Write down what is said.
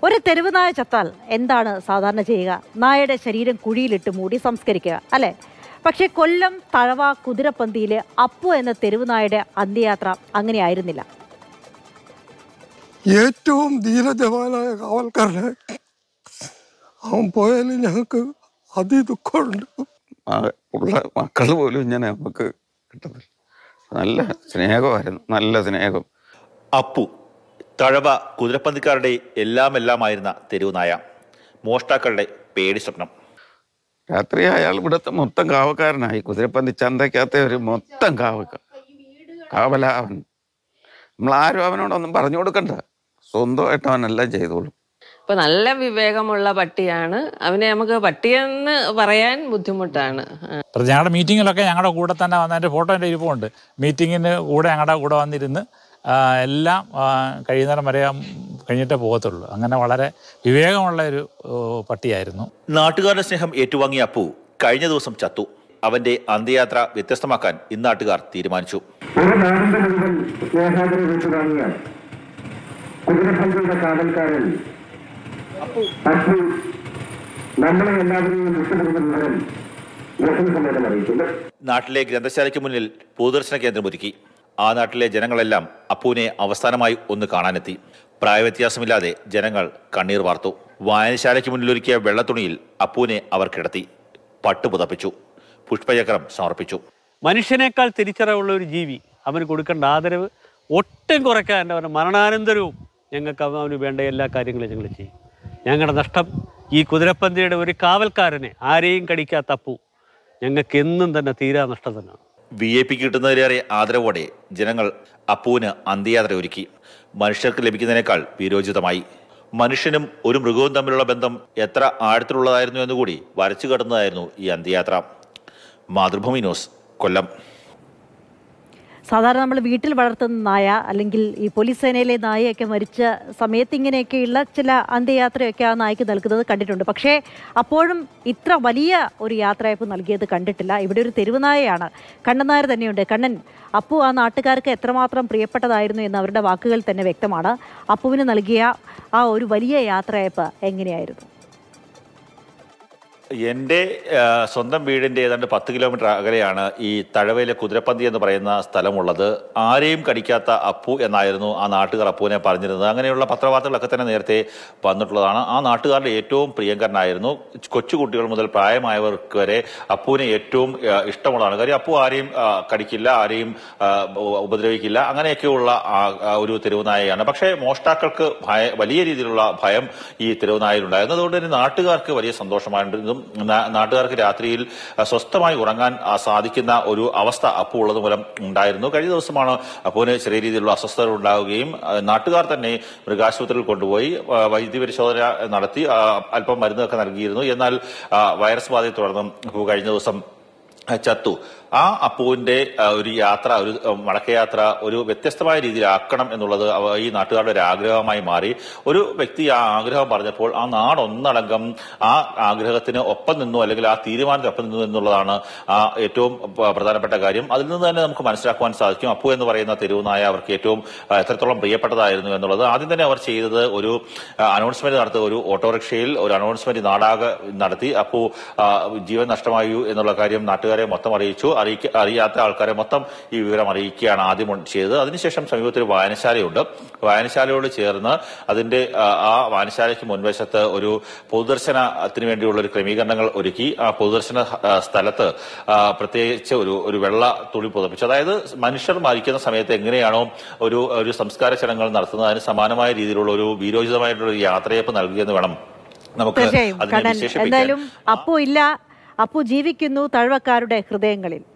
ഒരു തെരുവ് നായ ചത്താൽ എന്താണ് സാധാരണ ചെയ്യുക നായയുടെ ശരീരം കുഴിയിലിട്ട് മൂടി സംസ്കരിക്കുക അല്ലേ പക്ഷേ കൊല്ലം തഴവ കുതിരപ്പന്തിയിലെ അപ്പു എന്ന തെരുവ് നായയുടെ അന്ത്യയാത്ര അങ്ങനെയായിരുന്നില്ല ഏറ്റവും ധീരജവാനായ കാവൽക്കാരനെ അവൻ പോയാലും ഞങ്ങൾക്ക് അതിദുഃഖമുണ്ട് മക- ഉള്ള മക്കൾ പോലും ഇങ്ങനെ നമുക്ക് കിട്ടത്തില്ല നല്ല സ്നേഹമായിരുന്നു നല്ല സ്നേഹം അപ്പു തഴവ കുതിരപ്പന്തിക്കാരുടെ എല്ലാം എല്ലാമായിരുന്ന തെരുവുനായ മോഷ്ടാക്കളുടെ പേടി സ്വപ്നം രാത്രി അയാൾ ഇവിടുത്തെ മൊത്തം കാവക്കാരനായി കുതിരപ്പന്തി ചന്തയ്ക്കകത്തെ ഒരു മൊത്തം കാവക്ക കാവല അവൻ നമ്മളാരും അവനോടൊന്നും പറഞ്ഞു കൊടുക്കണ്ട സ്വന്തമായിട്ട് അവനെല്ലാം ചെയ്തോളും അപ്പൊ നല്ല വിവേകമുള്ള പട്ടിയാണ് അവനെ നമുക്ക് പട്ടിയെന്ന് പറയാൻ ബുദ്ധിമുട്ടാണ് അപ്പോൾ ഞങ്ങളുടെ മീറ്റിങ്ങിലൊക്കെ ഞങ്ങളുടെ കൂടെ തന്നെ വന്നതിൻ്റെ ഫോട്ടോ എൻ്റെ ഇരിപ്പുണ്ട് മീറ്റിങ്ങിന് കൂടെ ഞങ്ങളുടെ കൂടെ വന്നിരുന്ന് ആ, എല്ലാം ആ, കഴിയുന്നേരം വരെ കഴിഞ്ഞിട്ടേ പോകത്തുള്ളൂ അങ്ങനെ വളരെ വിവേകമുള്ള ഒരു ഓ, പട്ടിയായിരുന്നു നാട്ടുകാരുടെ സ്നേഹം ഏറ്റുവാങ്ങിയ അപ്പു കഴിഞ്ഞ ദിവസം ചത്തു അവന്റെ അന്ത്യയാത്ര വ്യത്യസ്തമാക്കാൻ ഇന്നാട്ടുകാർ തീരുമാനിച്ചു ഒരു നാടിന്റെ മുഴുവൻ സ്നേഹാദരം ഏറ്റുവാങ്ങിയ കുതിരപ്പന്തിയുടെ കാവൽക്കാരൻ അപ്പു നമ്മളെ എല്ലാവരെയും വിട്ടുപിടുന്ന വിവരം സമേതം അറിയിക്കുന്നു നാട്ടിലെ ഗ്രന്ഥശാലയ്ക്ക് മുന്നിൽ പൊതുദർശന കേന്ദ്രം ഒരുക്കി ആ നാട്ടിലെ ജനങ്ങളെല്ലാം അപ്പുവിനെ അവസാനമായി ഒന്ന് കാണാനെത്തി പ്രായവ്യത്യാസമില്ലാതെ ജനങ്ങൾ കണ്ണീർ വാർത്തു വായനശാലയ്ക്ക് മുന്നിലൊരുക്കിയ വെള്ളത്തുണിയിൽ അപ്പുവിനെ അവർ കിടത്തി പട്ടു പുതപ്പിച്ചു പുഷ്പചക്രം സമർപ്പിച്ചു മനുഷ്യനേക്കാൾ തിരിച്ചറിവുള്ള ഒരു ജീവി അവന് കൊടുക്കേണ്ട ആദരവ് ഒട്ടും കുറയ്ക്കാൻ അവൻ്റെ മരണാനന്തരവും ഞങ്ങൾക്ക് അവ- അവന് വേണ്ട എല്ലാ കാര്യങ്ങളും ഞങ്ങൾ ചെയ്യും ഞങ്ങളുടെ നഷ്ടം ഈ കുതിരപ്പന്തിയുടെ ഒരു കാവൽക്കാരനെ ആരെയും കടിക്കാത്ത അപ്പു ഞങ്ങൾക്ക് എന്നും തന്നെ തീരാ നഷ്ടം തന്നെയാണ് വി ഐ പിക്ക് കിട്ടുന്നതിലേറെ ആദരവോടെ ജനങ്ങൾ അപ്പുവിന് അന്ത്യയാത്ര ഒരുക്കി മനുഷ്യർക്ക് ലഭിക്കുന്നതിനേക്കാൾ വിരോചിതമായി മനുഷ്യനും ഒരു മൃഗവും തമ്മിലുള്ള ബന്ധം എത്ര ആഴത്തിലുള്ളതായിരുന്നു എന്നുകൂടി വരച്ചു കടന്നതായിരുന്നു ഈ അന്ത്യയാത്ര മാതൃഭൂമി ന്യൂസ് കൊല്ലം സാധാരണ നമ്മൾ വീട്ടിൽ വളർത്തുന്ന നായ അല്ലെങ്കിൽ ഈ പോലീസ് സേനയിലെ നായയൊക്കെ മരിച്ച സമയത്ത് ഇങ്ങനെയൊക്കെയുള്ള ചില അന്ത്യയാത്രയൊക്കെ ആ നായ്ക്ക് നൽകുന്നത് കണ്ടിട്ടുണ്ട് പക്ഷേ അപ്പോഴും ഇത്ര വലിയ ഒരു യാത്രയപ്പ് നൽകിയത് കണ്ടിട്ടില്ല ഇവിടെ ഒരു തെരുവ് നായയാണ് കണ്ണൻ നായർ തന്നെയുണ്ട് കണ്ണൻ അപ്പു ആ നാട്ടുകാർക്ക് എത്രമാത്രം പ്രിയപ്പെട്ടതായിരുന്നു എന്ന് അവരുടെ വാക്കുകൾ തന്നെ വ്യക്തമാണ് അപ്പുവിന് നൽകിയ ആ ഒരു വലിയ യാത്രയപ്പ് എങ്ങനെയായിരുന്നു എൻ്റെ ആ, സ്വന്തം വീടിൻ്റെ ഏതാണ്ട് പത്ത് കിലോമീറ്റർ അകലെയാണ് ഈ തഴവയിലെ കുതിരപ്പന്തി എന്ന് പറയുന്ന സ്ഥലമുള്ളത് ആരെയും കടിക്കാത്ത അപ്പു എന്നായിരുന്നു ആ നാട്ടുകാർ അപ്പുവിനെ പറഞ്ഞിരുന്നത് അങ്ങനെയുള്ള പത്രവാർത്തകളൊക്കെ തന്നെ നേരത്തെ വന്നിട്ടുള്ളതാണ് ആ നാട്ടുകാരുടെ ഏറ്റവും പ്രിയങ്കരനായിരുന്നു കൊച്ചുകുട്ടികൾ മുതൽ പ്രായമായവർക്ക് വരെ അപ്പുവിനെ ഏറ്റവും ആ, ഇഷ്ടമുള്ളതാണ് കാര്യം അപ്പു ആരെയും ആ, കടിക്കില്ല ആരെയും ആ, ഉ- ഉപദ്രവിക്കില്ല അങ്ങനെയൊക്കെയുള്ള ആ, ആ, ഒരു തെരുവുനായയാണ് പക്ഷേ മോഷ്ടാക്കൾക്ക് ഭയ വലിയ രീതിയിലുള്ള ഭയം ഈ തെരുവുനായയിലുണ്ടായിരുന്നു അതുകൊണ്ട് തന്നെ നാട്ടുകാർക്ക് വലിയ സന്തോഷമായിരുന്നതും നാ- നാട്ടുകാർക്ക് രാത്രിയിൽ ആ, സ്വസ്ഥമായി ഉറങ്ങാൻ ആ, സാധിക്കുന്ന ഒരു അവസ്ഥ അപ്പു ഉള്ളത് മൂലം ഉണ്ടായിരുന്നു കഴിഞ്ഞ ദിവസമാണ് അപ്പുവിന് ചെറിയ രീതിയിലുള്ള അസ്വസ്ഥത ഉണ്ടാവുകയും ആ, നാട്ടുകാർ തന്നെ മൃഗാശുപത്രിയിൽ കൊണ്ടുപോയി ആ, വൈദ്യ പരിശോധന നടത്തി ആ, അല്പം മരുന്നൊക്കെ നൽകിയിരുന്നു എന്നാൽ ആ, വൈറസ് ബാധയെ തുടർന്ന് അപ്പു കഴിഞ്ഞ ദിവസം ആ, ചത്തു ആ അപ്പുവിന്റെ ആ, ഒരു യാത്ര ഒരു ആ, മടക്കയാത്ര ഒരു വ്യത്യസ്തമായ രീതിയിലാക്കണം എന്നുള്ളത് അവ- ഈ നാട്ടുകാരുടെ ഒരു ആഗ്രഹമായി മാറി ഒരു വ്യക്തി ആ ആഗ്രഹം പറഞ്ഞപ്പോൾ ആ നാടൊന്നടങ്കം ആ ആഗ്രഹത്തിന് ഒപ്പം നിന്നു അല്ലെങ്കിൽ ആ തീരുമാനത്തിന് ഒപ്പം നിന്നു എന്നുള്ളതാണ് ആ ഏറ്റവും പ- പ്രധാനപ്പെട്ട കാര്യം അതിൽ നിന്ന് തന്നെ നമുക്ക് മനസ്സിലാക്കുവാൻ സാധിക്കും അപ്പു എന്ന് പറയുന്ന തെരുവുനായ അവർക്ക് ഏറ്റവും ആ, എത്രത്തോളം പ്രിയപ്പെട്ടതായിരുന്നു എന്നുള്ളത് ആദ്യം തന്നെ അവർ ചെയ്തത് ഒരു അനൗൺസ്മെന്റ് നടത്തുക ഒരു ഓട്ടോറിക്ഷയിൽ ഒരു അനൗൺസ്മെന്റ് നാടാകെ നടത്തി അപ്പോ ആ, ജീവൻ നഷ്ടമായു എന്നുള്ള കാര്യം നാട്ടുകാരെ മൊത്തം അറിയിച്ചു അറിയിക്ക അറിയാത്ത ആൾക്കാരെ മൊത്തം ഈ വിവരം അറിയിക്കുകയാണ് ആദ്യം ചെയ്തത് അതിനുശേഷം സമീപത്തിൽ വായനശാലയുണ്ട് വായനശാലയോട് ചേർന്ന് അതിന്റെ ആ, ആ വായനശാലയ്ക്ക് മുൻവശത്ത് ഒരു പൊതുദർശനത്തിന് വേണ്ടിയുള്ള ഒരു ക്രമീകരണങ്ങൾ ഒരുക്കി ആ പൊതുദർശന ആ, സ്ഥലത്ത് ആ, പ്രത്യേകിച്ച് ഒരു ഒരു വെള്ള തുണി പുതപ്പിച്ചു അതായത് മനുഷ്യർ മരിക്കുന്ന സമയത്ത് എങ്ങനെയാണോ ഒരു ഒരു സംസ്കാര ചടങ്ങുകൾ നടത്തുന്നത് അതിന് സമാനമായ രീതിയിലുള്ള ഒരു വീരോചിതമായിട്ടുള്ള ഒരു യാത്രയപ്പ് നൽകിയെന്ന് വേണം നമുക്ക് തീർച്ചയായും അതിനെ കണ്ണൻ വിശേഷിപ്പിക്കാൻ എന്തായാലും അപ്പു ഇല്ല അപ്പു ജീവിക്കുന്നു തഴവക്കാരുടെ ഹൃദയങ്ങളിൽ